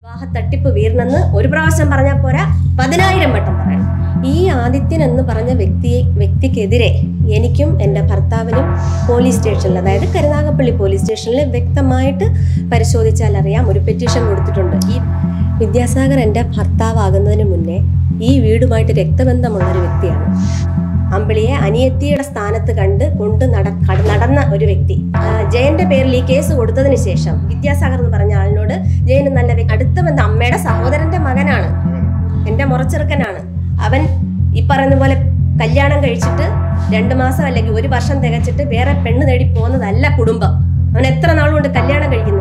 വിവാഹ തട്ടിപ്പ് വീർന്നെന്ന് ഒരു പ്രാവശ്യം പറഞ്ഞാൽ പോരാ പതിനായിരം വട്ടം പറയണം ഈ ആദിത്യൻ എന്ന് പറഞ്ഞ വ്യക്തിയെ വ്യക്തിക്കെതിരെ എനിക്കും എൻ്റെ ഭർത്താവിനും പോലീസ് സ്റ്റേഷനിൽ അതായത് കരുനാഗപ്പള്ളി പോലീസ് സ്റ്റേഷനിൽ വ്യക്തമായിട്ട് പരിശോധിച്ചാൽ അറിയാം ഒരു പെറ്റീഷൻ കൊടുത്തിട്ടുണ്ട് ഈ വിദ്യാസാഗർ എൻ്റെ ഭർത്താവാകുന്നതിന് മുന്നേ ഈ വീടുമായിട്ട് രക്തബന്ധമുള്ള ഒരു വ്യക്തിയാണ് അമ്പിളിയെ അനിയത്തിയുടെ സ്ഥാനത്ത് കണ്ട് കൊണ്ട് നട കട- നടന്ന ഒരു വ്യക്തി ആ, ജയന്റെ പേരിൽ ഈ കേസ് കൊടുത്തതിന് ശേഷം വിദ്യാസാഗർ എന്ന് പറഞ്ഞ ആളിനോട് ജയന് നല്ല വ്യ- അടുത്ത ബന്ധം അമ്മയുടെ സഹോദരന്റെ മകനാണ് എൻ്റെ മുറച്ചെറുക്കനാണ് അവൻ ഈ പറയുന്ന പോലെ കല്യാണം കഴിച്ചിട്ട് രണ്ട് മാസം അല്ലെങ്കിൽ ഒരു വർഷം തികച്ചിട്ട് വേറെ പെണ്ണ് തേടി പോകുന്നതല്ല കുടുംബം അവൻ എത്ര നാളുകൊണ്ട് കല്യാണം കഴിക്കുന്നു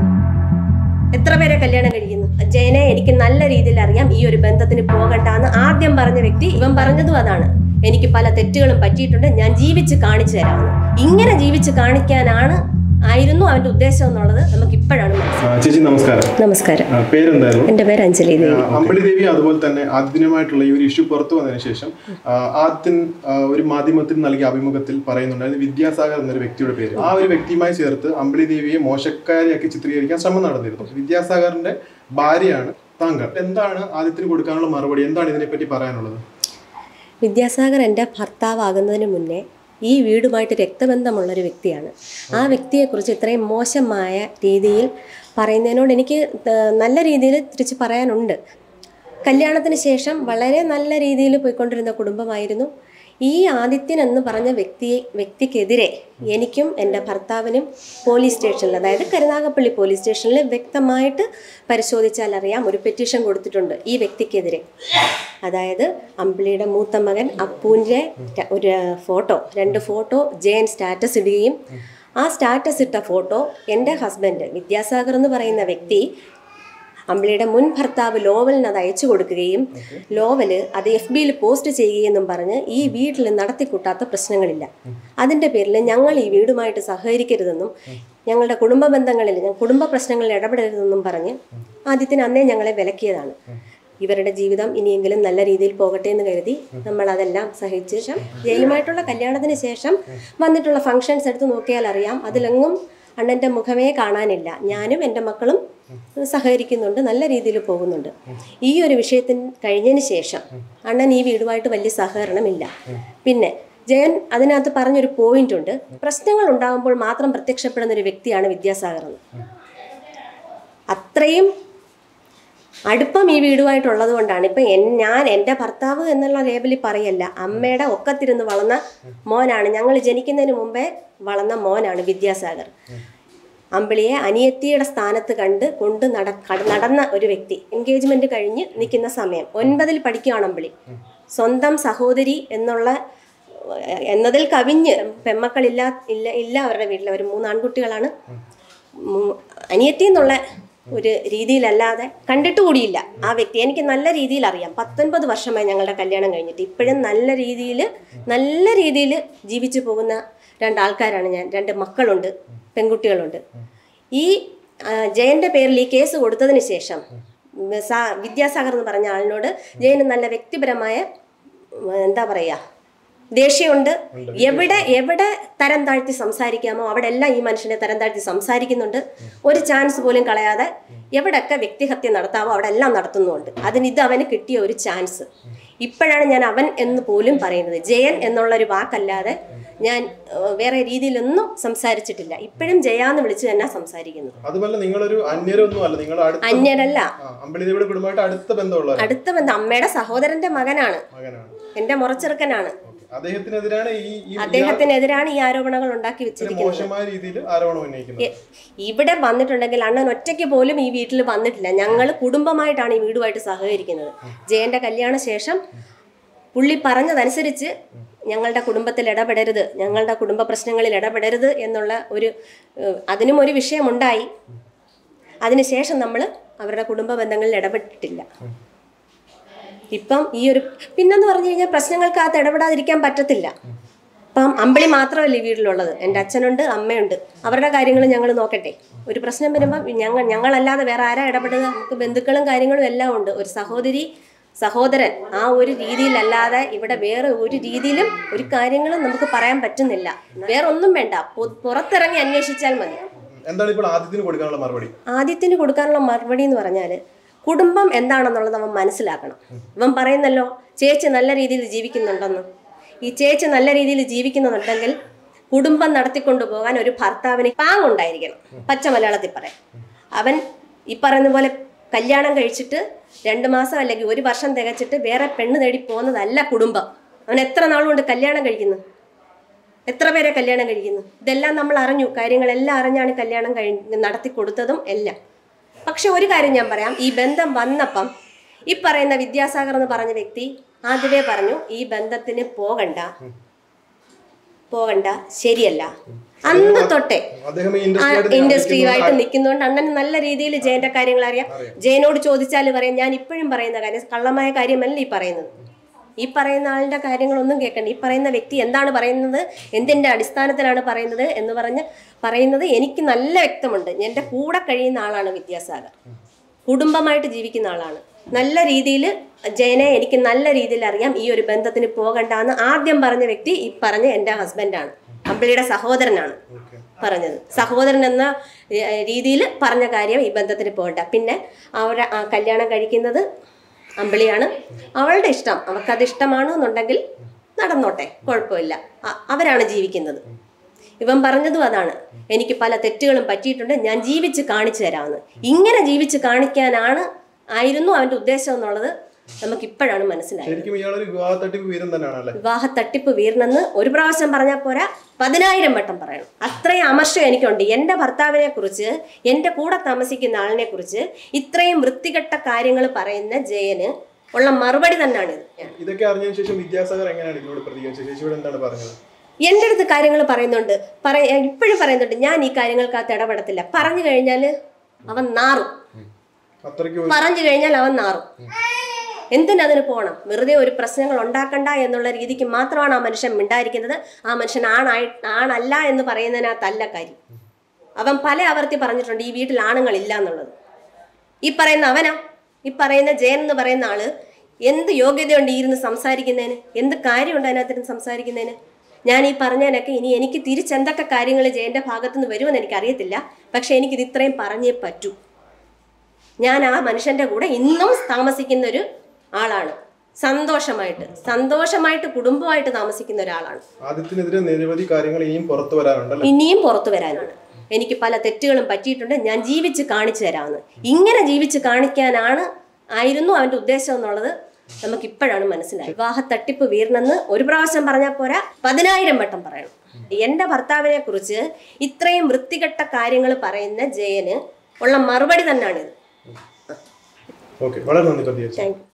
എത്ര പേരെ കല്യാണം കഴിക്കുന്നു ജയനെ എനിക്ക് നല്ല രീതിയിൽ അറിയാം ഈ ഒരു ബന്ധത്തിന് പോകണ്ടെന്ന് ആദ്യം പറഞ്ഞ വ്യക്തി ഇവൻ പറഞ്ഞതും അതാണ് എനിക്ക് പല തെറ്റുകളും പറ്റിയിട്ടുണ്ട് ഞാൻ ജീവിച്ച് കാണിച്ചു തരാമെന്ന് ഇങ്ങനെ ജീവിച്ച് കാണിക്കാനാണ് ആയിരുന്നു അവന്റെ ഉദ്ദേശം എന്നുള്ളത് നമുക്ക് ഇപ്പോഴാണ് മനസ്സിലായത് ആ, ചേച്ചി നമസ്കാരം നമസ്കാരം ആ, പേരെന്തായിരുന്നു എൻ്റെ പേര് അഞ്ജലി ദേവി ആ, അമ്പിളി ദേവി അതുപോലെ തന്നെ ആദ്യമായിട്ടുള്ള ഈ ഒരു ഇഷ്യൂ പുറത്തു വന്നതിന് ശേഷം ആ, ആദ്യം ആ, ഒരു മാധ്യമത്തിൽ നൽകിയ അഭിമുഖത്തിൽ പറയുന്നുണ്ടായിരുന്നു വിദ്യാസാഗർ എന്നൊരു വ്യക്തിയുടെ പേര് ആ ഒരു വ്യക്തിയുമായി ചേർത്ത് അമ്പിളി ദേവിയെ മോശക്കാരിയാക്കി ചിത്രീകരിക്കാൻ ശ്രമം നടന്നിരുന്നു വിദ്യാസാഗറിന്റെ ഭാര്യയാണ് താങ്കൾ എന്താണ് ആദ്യത്തിന് കൊടുക്കാനുള്ള മറുപടി എന്താണ് ഇതിനെപ്പറ്റി പറയാനുള്ളത് വിദ്യാസാഗർ എൻ്റെ ഭർത്താവാകുന്നതിന് മുന്നേ ഈ വീടുമായിട്ട് രക്തബന്ധമുള്ളൊരു വ്യക്തിയാണ് ആ വ്യക്തിയെക്കുറിച്ച് ഇത്രയും മോശമായ രീതിയിൽ പറയുന്നതിനോട് എനിക്ക് ഏർ, നല്ല രീതിയിൽ തിരിച്ച് പറയാനുണ്ട് കല്യാണത്തിന് ശേഷം വളരെ നല്ല രീതിയിൽ പോയിക്കൊണ്ടിരുന്ന കുടുംബമായിരുന്നു ഈ ആദിത്യൻ എന്ന് പറഞ്ഞ വ്യക്തിയെ വ്യക്തിക്കെതിരെ എനിക്കും എൻ്റെ ഭർത്താവിനും പോലീസ് സ്റ്റേഷനിൽ അതായത് കരുനാഗപ്പള്ളി പോലീസ് സ്റ്റേഷനിൽ വ്യക്തമായിട്ട് പരിശോധിച്ചാൽ അറിയാം ഒരു പെറ്റീഷൻ കൊടുത്തിട്ടുണ്ട് ഈ വ്യക്തിക്കെതിരെ അതായത് അമ്പിളിയുടെ മൂത്ത മകൻ അപ്പൂൻ്റെ ര- ഒരു ഫോട്ടോ രണ്ട് ഫോട്ടോ ജയൻ സ്റ്റാറ്റസ് ഇടുകയും ആ സ്റ്റാറ്റസ് ഇട്ട ഫോട്ടോ എൻ്റെ ഹസ്ബൻഡ് വിദ്യാസാഗർ എന്ന് പറയുന്ന വ്യക്തി അമ്പിളിയുടെ മുൻ ഭർത്താവ് ലോവലിന് അത് അയച്ചു കൊടുക്കുകയും ലോവല് അത് എഫ് ബിയിൽ പോസ്റ്റ് ചെയ്യുകയെന്നും പറഞ്ഞ് ഈ വീട്ടിൽ നടത്തിക്കൂട്ടാത്ത പ്രശ്നങ്ങളില്ല അതിൻ്റെ പേരിൽ ഞങ്ങൾ ഈ വീടുമായിട്ട് സഹകരിക്കരുതെന്നും ഞങ്ങളുടെ കുടുംബ ബന്ധങ്ങളിൽ ഞ- കുടുംബ പ്രശ്നങ്ങളിൽ ഇടപെടരുതെന്നും പറഞ്ഞ് ആദ്യത്തിന് അന്നേ ഞങ്ങളെ വിലക്കിയതാണ് ഇവരുടെ ജീവിതം ഇനിയെങ്കിലും നല്ല രീതിയിൽ പോകട്ടെ എന്ന് കരുതി നമ്മൾ അതെല്ലാം സഹിച്ച ശേഷം ജയിലുമായിട്ടുള്ള കല്യാണത്തിന് ശേഷം വന്നിട്ടുള്ള ഫങ്ഷൻസ് എടുത്ത് നോക്കിയാൽ അറിയാം അതിലെങ്ങും അണ്ണൻ്റെ മുഖമേ കാണാനില്ല ഞാനും എൻ്റെ മക്കളും സഹകരിക്കുന്നുണ്ട് നല്ല രീതിയിൽ പോകുന്നുണ്ട് ഈ ഒരു വിഷയത്തിന് കഴിഞ്ഞതിന് ശേഷം അണ്ണൻ ഈ വീടുമായിട്ട് വലിയ സഹകരണമില്ല പിന്നെ ജയൻ അതിനകത്ത് പറഞ്ഞൊരു പോയിന്റ് ഉണ്ട് പ്രശ്നങ്ങൾ ഉണ്ടാകുമ്പോൾ മാത്രം പ്രത്യക്ഷപ്പെടുന്ന ഒരു വ്യക്തിയാണ് വിദ്യാസാഗർ എന്ന് അത്രയും അടുപ്പം ഈ വീടുമായിട്ടുള്ളത് കൊണ്ടാണ് ഇപ്പം എൻ ഞാൻ എൻ്റെ ഭർത്താവ് എന്നുള്ള ലേബലിൽ പറയല്ല അമ്മയുടെ ഒക്കത്തിരുന്ന് വളർന്ന മോനാണ് ഞങ്ങൾ ജനിക്കുന്നതിന് മുമ്പേ വളർന്ന മോനാണ് വിദ്യാസാഗർ അമ്പിളിയെ അനിയത്തിയുടെ സ്ഥാനത്ത് കണ്ട് കൊണ്ട് നട കട- നടന്ന ഒരു വ്യക്തി എൻഗേജ്മെന്റ് കഴിഞ്ഞ് നിൽക്കുന്ന സമയം ഒൻപതിൽ പഠിക്കുകയാണ് അമ്പിളി സ്വന്തം സഹോദരി എന്നുള്ള ഏഹ്, എന്നതിൽ കവിഞ്ഞ് പെമ്മക്കളില്ല ഇല്ല ഇല്ല അവരുടെ വീട്ടിൽ അവർ മൂന്ന് ആൺകുട്ടികളാണ് മൂ- അനിയത്തി എന്നുള്ള ഒരു രീതിയിലല്ലാതെ കണ്ടിട്ട് കൂടിയില്ല ആ വ്യക്തി എനിക്ക് നല്ല രീതിയിൽ അറിയാം പത്തൊൻപത് വർഷമായി ഞങ്ങളുടെ കല്യാണം കഴിഞ്ഞിട്ട് ഇപ്പോഴും നല്ല രീതിയിൽ നല്ല രീതിയിൽ ജീവിച്ചു പോകുന്ന രണ്ടാൾക്കാരാണ് ഞാൻ രണ്ട് മക്കളുണ്ട് പെൺകുട്ടികളുണ്ട് ഈ ആ, ജയന്റെ പേരിൽ ഈ കേസ് കൊടുത്തതിന് ശേഷം ഉം, സാ- വിദ്യാസാഗർ എന്ന് പറഞ്ഞ ആളിനോട് ജയന് നല്ല വ്യക്തിപരമായ ഉം, എന്താ പറയുക ദേഷ്യമുണ്ട് എവിടെ എവിടെ തരം താഴ്ത്തി സംസാരിക്കാമോ അവിടെ എല്ലാം ഈ മനുഷ്യനെ തരം താഴ്ത്തി സംസാരിക്കുന്നുണ്ട് ഒരു ചാൻസ് പോലും കളയാതെ എവിടെയൊക്കെ വ്യക്തിഹത്യ നടത്താമോ അവിടെ എല്ലാം നടത്തുന്നുണ്ട് അതിന് ഇത് അവന് കിട്ടിയ ഒരു ചാൻസ് ഇപ്പോഴാണ് ഞാൻ അവൻ എന്ന് പോലും പറയുന്നത് ജയൻ എന്നുള്ള ഒരു വാക്കല്ലാതെ ഞാൻ ഏഹ്, വേറെ രീതിയിലൊന്നും സംസാരിച്ചിട്ടില്ല ഇപ്പോഴും ജയാന്ന് വിളിച്ച് തന്നെ സംസാരിക്കുന്നത് അതുപോലെ നിങ്ങളൊരു അന്യരൊന്നും അല്ല നിങ്ങൾ അടുത്ത അന്യരല്ല ആ, അമ്പിളി ദേവിയുടെ കുടുംബമായിട്ട് അടുത്ത ബന്ധമുള്ള അടുത്ത ബന്ധം അമ്മയുടെ സഹോദരന്റെ മകനാണ് മകനാണ് എൻ്റെ മുറച്ചെറുക്കനാണ് ഓക്കേ. അദ്ദേഹത്തിനെതിരാണ് ഈ ഈ അദ്ദേഹത്തിനെതിരാണ് ഈ ആരോപണങ്ങൾ ഉണ്ടാക്കി ഇത്രയും വെച്ചിരിക്കുന്നത് മോശമായ രീതിയിൽ ആരോപണം ഉന്നയിക്കുന്നത് എ- ഇവിടെ വന്നിട്ടുണ്ടെങ്കിൽ അണ്ണൻ ഒറ്റയ്ക്ക് പോലും ഈ വീട്ടിൽ വന്നിട്ടില്ല ഞങ്ങൾ കുടുംബമായിട്ടാണ് ഈ വീടുമായിട്ട് സഹകരിക്കുന്നത് ജയന്റെ കല്യാണ ശേഷം പുള്ളി പറഞ്ഞതനുസരിച്ച് ഞങ്ങളുടെ കുടുംബത്തിൽ ഇടപെടരുത് ഞങ്ങളുടെ കുടുംബ പ്രശ്നങ്ങളിൽ ഇടപെടരുത് എന്നുള്ള ഒരു ഏഹ്, അതിനും ഒരു വിഷയമുണ്ടായി അതിനുശേഷം നമ്മൾ അവരുടെ കുടുംബ ബന്ധങ്ങളിൽ ഇടപെട്ടിട്ടില്ല ഇപ്പം ഈ ഒരു പിന്നെന്ന് പറഞ്ഞു കഴിഞ്ഞാൽ പ്രശ്നങ്ങൾക്കകത്ത് ഇടപെടാതിരിക്കാൻ പറ്റത്തില്ല ഇപ്പം അമ്പിളി മാത്രമല്ല ഈ വീട്ടിലുള്ളത് എൻ്റെ അച്ഛനുണ്ട് അമ്മയുണ്ട് അവരുടെ കാര്യങ്ങൾ ഞങ്ങൾ നോക്കട്ടെ ഒരു പ്രശ്നം വരുമ്പം ഞങ്ങൾ ഞങ്ങളല്ലാതെ വേറെ ആരാ ഇടപെടുക നമുക്ക് ബന്ധുക്കളും കാര്യങ്ങളും എല്ലാം ഉണ്ട് ഒരു സഹോദരി സഹോദരൻ ആ ഒരു രീതിയിലല്ലാതെ ഇവിടെ വേറെ ഒരു രീതിയിലും ഒരു കാര്യങ്ങളും നമുക്ക് പറയാൻ പറ്റുന്നില്ല വേറെ ഒന്നും വേണ്ട പൊ- പുറത്തിറങ്ങി അന്വേഷിച്ചാൽ മതി എന്താണ് ഇപ്പോൾ ആദ്യത്തിന് കൊടുക്കാനുള്ള മറുപടി ആദ്യത്തിന് കൊടുക്കാനുള്ള മറുപടി എന്ന് പറഞ്ഞാൽ കുടുംബം എന്താണെന്നുള്ളത് അവൻ മനസ്സിലാക്കണം ഇവൻ പറയുന്നല്ലോ ചേച്ചി നല്ല രീതിയിൽ ജീവിക്കുന്നുണ്ടെന്ന് ഈ ചേച്ചി നല്ല രീതിയിൽ ജീവിക്കുന്നുണ്ടെങ്കിൽ കുടുംബം നടത്തിക്കൊണ്ടു പോകാൻ ഒരു ഭർത്താവിന് പാങ്ങുണ്ടായിരിക്കണം പച്ച മലയാളത്തിൽ പറയാം അവൻ ഈ പറയുന്ന പോലെ കല്യാണം കഴിച്ചിട്ട് രണ്ട് മാസം അല്ലെങ്കിൽ ഒരു വർഷം തികച്ചിട്ട് വേറെ പെണ്ണ് തേടി പോകുന്നതല്ല കുടുംബം അവൻ എത്ര നാളുകൊണ്ട് കല്യാണം കഴിക്കുന്നു എത്ര പേരെ കല്യാണം കഴിക്കുന്നു ഇതെല്ലാം നമ്മൾ അറിഞ്ഞു കാര്യങ്ങളെല്ലാം അറിഞ്ഞാണ് കല്യാണം കഴിഞ്ഞ് നടത്തി കൊടുത്തതും എല്ലാം പക്ഷെ ഒരു കാര്യം ഞാൻ പറയാം ഈ ബന്ധം വന്നപ്പം ഈ പറയുന്ന വിദ്യാസാഗർ എന്ന് പറഞ്ഞ വ്യക്തി ആദ്യമേ പറഞ്ഞു ഈ ബന്ധത്തിന് പോകണ്ട പോകണ്ട ശരിയല്ല അന്ന് തൊട്ടേ അദ്ദേഹം ഈ ആ ഇൻഡസ്ട്രിയായിട്ട് ഇൻഡസ്ട്രിയുമായിട്ട് നിൽക്കുന്നതുകൊണ്ട് അണ്ണന് നല്ല രീതിയിൽ ജയന്റെ കാര്യങ്ങൾ അറിയാം ജയനോട് ചോദിച്ചാൽ പറയാം ഞാൻ ഇപ്പോഴും പറയുന്ന കാര്യം കള്ളമായ കാര്യമല്ല ഈ പറയുന്നത് ഈ പറയുന്ന ആളുടെ കാര്യങ്ങളൊന്നും കേൾക്കണ്ട ഈ പറയുന്ന വ്യക്തി എന്താണ് പറയുന്നത് എന്തിന്റെ അടിസ്ഥാനത്തിലാണ് പറയുന്നത് എന്ന് പറഞ്ഞ് പറയുന്നത് എനിക്ക് നല്ല വ്യക്തമുണ്ട് എൻ്റെ കൂടെ കഴിയുന്ന ആളാണ് വിദ്യാസാഗർ കുടുംബമായിട്ട് ജീവിക്കുന്ന ആളാണ് നല്ല രീതിയിൽ ജയനെ എനിക്ക് നല്ല രീതിയിൽ അറിയാം ഈ ഒരു ബന്ധത്തിന് പോകണ്ടെന്ന് ആദ്യം പറഞ്ഞ വ്യക്തി ഈ പറഞ്ഞ എൻ്റെ ഹസ്ബൻഡാണ് അമ്പിളിയുടെ സഹോദരനാണ് ഓക്കെ പറഞ്ഞത് സഹോദരൻ എന്ന രീതിയിൽ പറഞ്ഞ കാര്യം ഈ ബന്ധത്തിന് പോകണ്ട പിന്നെ അവരെ ആ കല്യാണം കഴിക്കുന്നത് അമ്പിളിയാണ് അവളുടെ ഇഷ്ടം അവൾക്കത് ഇഷ്ടമാണ് എന്നുണ്ടെങ്കിൽ നടന്നോട്ടെ കുഴപ്പമില്ല അ- അവരാണ് ജീവിക്കുന്നത് ഇവൻ പറഞ്ഞതും അതാണ് എനിക്ക് പല തെറ്റുകളും പറ്റിയിട്ടുണ്ട് ഞാൻ ജീവിച്ച് കാണിച്ചു തരാമെന്ന് ഇങ്ങനെ ജീവിച്ച് കാണിക്കാനാണ് ആയിരുന്നു അവൻ്റെ ഉദ്ദേശം എന്നുള്ളത് നമുക്കിപ്പോഴാണ് മനസ്സിലായത് ശരിക്കും ഇയാളൊരു വിവാഹ തട്ടിപ്പ് വീരൻ തന്നെയാണ് അല്ലേ വിവാഹ തട്ടിപ്പ് വീരനെന്ന് ഒരു പ്രാവശ്യം പറഞ്ഞാൽ പോരാ പതിനായിരം വട്ടം പറയണം അത്രയും അമർഷം എനിക്കുണ്ട് എൻ്റെ ഭർത്താവിനെ കുറിച്ച് എൻ്റെ കൂടെ താമസിക്കുന്ന ആളിനെ കുറിച്ച് ഇത്രയും വൃത്തികെട്ട കാര്യങ്ങൾ പറയുന്ന ജയന് ഉള്ള മറുപടി തന്നെയാണ് ഇത് ഇതൊക്കെ അറിഞ്ഞതിന് ശേഷം വിദ്യാസാഗർ എങ്ങനെയാണ് ഇതിനോട് പ്രതികരിച്ചത് ചേച്ചിയോട് എന്താണ് പറഞ്ഞത് എൻ്റെ അടുത്ത് കാര്യങ്ങൾ പറയുന്നുണ്ട് പറ ഇപ്പോഴും പറയുന്നുണ്ട് ഞാൻ ഈ കാര്യങ്ങൾക്കകത്ത് ഇടപെടത്തില്ല പറഞ്ഞു കഴിഞ്ഞാൽ അവൻ നാറും അത്രയ്ക്ക് ഒരു- പറഞ്ഞു കഴിഞ്ഞാൽ അവൻ നാറും എന്തിനതിന് പോകണം വെറുതെ ഒരു പ്രശ്നങ്ങൾ ഉണ്ടാക്കണ്ട എന്നുള്ള രീതിക്ക് മാത്രമാണ് ആ മനുഷ്യൻ മിണ്ടായിരിക്കുന്നത് ആ മനുഷ്യൻ ആണായി ആണല്ല എന്ന് പറയുന്നതിനകത്തല്ല കാര്യം അവൻ പല ആവർത്തി പറഞ്ഞിട്ടുണ്ട് ഈ വീട്ടിൽ ആണുങ്ങളില്ല എന്നുള്ളത് ഈ പറയുന്ന അവനാ ഈ പറയുന്ന ജയൻ എന്ന് പറയുന്ന ആള് എന്ത് യോഗ്യതയുണ്ട് ഈ ഇരുന്ന് സംസാരിക്കുന്നതിന് എന്ത് കാര്യമുണ്ട് അതിനകത്തിരുന്ന് സംസാരിക്കുന്നതിന് ഞാൻ ഈ പറഞ്ഞതിനൊക്കെ ഇനി എനിക്ക് തിരിച്ചെന്തൊക്കെ കാര്യങ്ങൾ ജയന്റെ ഭാഗത്തുനിന്ന് വരുമെന്ന് എനിക്കറിയത്തില്ല പക്ഷെ എനിക്കിത് ഇത്രയും പറഞ്ഞേ പറ്റൂ ഞാൻ ആ മനുഷ്യന്റെ കൂടെ ഇന്നും താമസിക്കുന്ന ഒരു ആളാണ് സന്തോഷമായിട്ട് സന്തോഷമായിട്ട് കുടുംബമായിട്ട് താമസിക്കുന്ന ഒരാളാണ് ആദ്യത്തിനെതിരെ നിരവധി കാര്യങ്ങൾ ഇനിയും പുറത്തു വരാനുണ്ടല്ലേ ഇനിയും പുറത്തു വരാനാണ് എനിക്ക് പല തെറ്റുകളും പറ്റിയിട്ടുണ്ട് ഞാൻ ജീവിച്ച് കാണിച്ചു തരാമെന്ന് ഇങ്ങനെ ജീവിച്ച് കാണിക്കാനാണ് ആയിരുന്നു അവന്റെ ഉദ്ദേശം എന്നുള്ളത് നമുക്ക് ഇപ്പോഴാണ് മനസ്സിലായത് വിവാഹ തട്ടിപ്പ് വീരനെന്ന് ഒരു പ്രാവശ്യം പറഞ്ഞാൽ പോരാ പതിനായിരം വട്ടം പറയണം എൻ്റെ ഭർത്താവിനെ കുറിച്ച് ഇത്രയും വൃത്തികെട്ട കാര്യങ്ങൾ പറയുന്ന ജയന് ഉള്ള മറുപടി തന്നെയാണിത് ഓക്കെ വളരെ നന്ദി പ്രതികരിച്ചു താങ്ക് യു